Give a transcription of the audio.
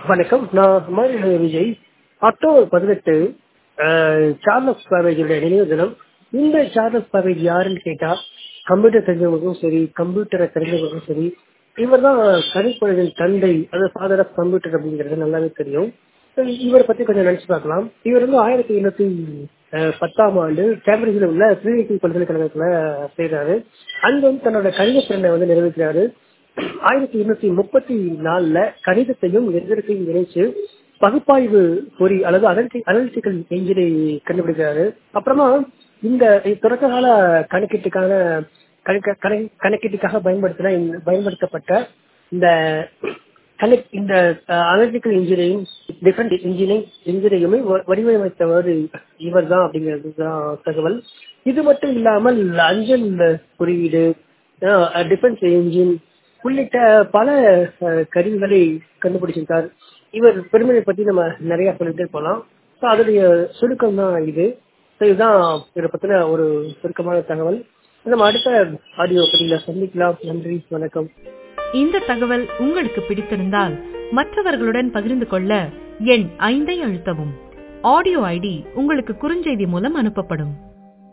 வணக்கம் நான் குமாரி விஜய் அக்டோபர் பதினெட்டு சார்லஸ் பாவேஜோட நினைவு தினம் இந்த சார்லஸ் பாவேஜ் யாருன்னு கேட்டா கம்ப்யூட்டர் தெரிஞ்சவங்களுக்கும் சரி கம்ப்யூட்டரை தெரிஞ்சவங்களுக்கும் சரி இவர் தான் கணிப்பொழுதின் தந்தை அதாவது ஃபாதர் ஆஃப் கம்ப்யூட்டர் அப்படிங்கிறது நல்லாவே தெரியும் So, இவரை பத்தி கொஞ்சம் நினைச்சு பார்க்கலாம் இவர் வந்து ஆயிரத்தி எண்ணூத்தி அஹ், பத்தாம் ஆண்டு கேம்பிரிட்ஜில் உள்ள ட்ரினிட்டி பல்கலைக்கழகத்துல செய்றாரு அங்க வந்து தன்னோட கணித திறனை வந்து நிறைவேற்றுறாரு ஆயிரத்தி எண்ணூத்தி முப்பத்தி நாலுல கணிதத்தையும் எந்திரத்தையும் இணைச்சு பகுப்பாய்வு பொறி அல்லது அனலிட்டிக்கல் என்ஜினை கண்டுபிடிக்கிறாரு அப்புறமா இந்த தொடக்க கால கணக்கீட்டுக்கான கணக்க- கணக்கு- கணக்கீட்டுக்காக பயன்படுத்தின இந்த- பயன்படுத்தப்பட்ட இந்த கனெக்ட் இந்த அனலிட்டிக்கல் இன்ஜினியரிங் டிஃபரெண்ட் இன்ஜினியரிங் இன்ஜினியரிங்குமே வடிவமைத்தவர் இவர் தான் அப்படிங்கிறது தான் தகவல் இது மட்டும் இல்லாமல் அஞ்சல் குறியீடு டிஃபென்ஸ் என்ஜின் உள்ளிட்ட பல அஹ், கருவிகளை கண்டுபிடிச்சிருக்கார் இவர் பெருமையை பத்தி நம்ம நிறைய சொல்லிட்டே போலாம் ஸோ அதோடைய சுருக்கம் தான் இது ஸோ இதுதான் இதை பத்தின ஒரு சுருக்கமான தகவல் நம்ம அடுத்த ஆடியோ பதில சந்திக்கலாம் நன்றி வணக்கம் இந்த தகவல் உங்களுக்கு பிடித்திருந்தால் மற்றவர்களுடன் பகிர்ந்து கொள்ள எண் ஐந்தை அழுத்தவும் ஆடியோ ஐடி உங்களுக்கு குறுஞ்செய்தி மூலம் அனுப்பப்படும்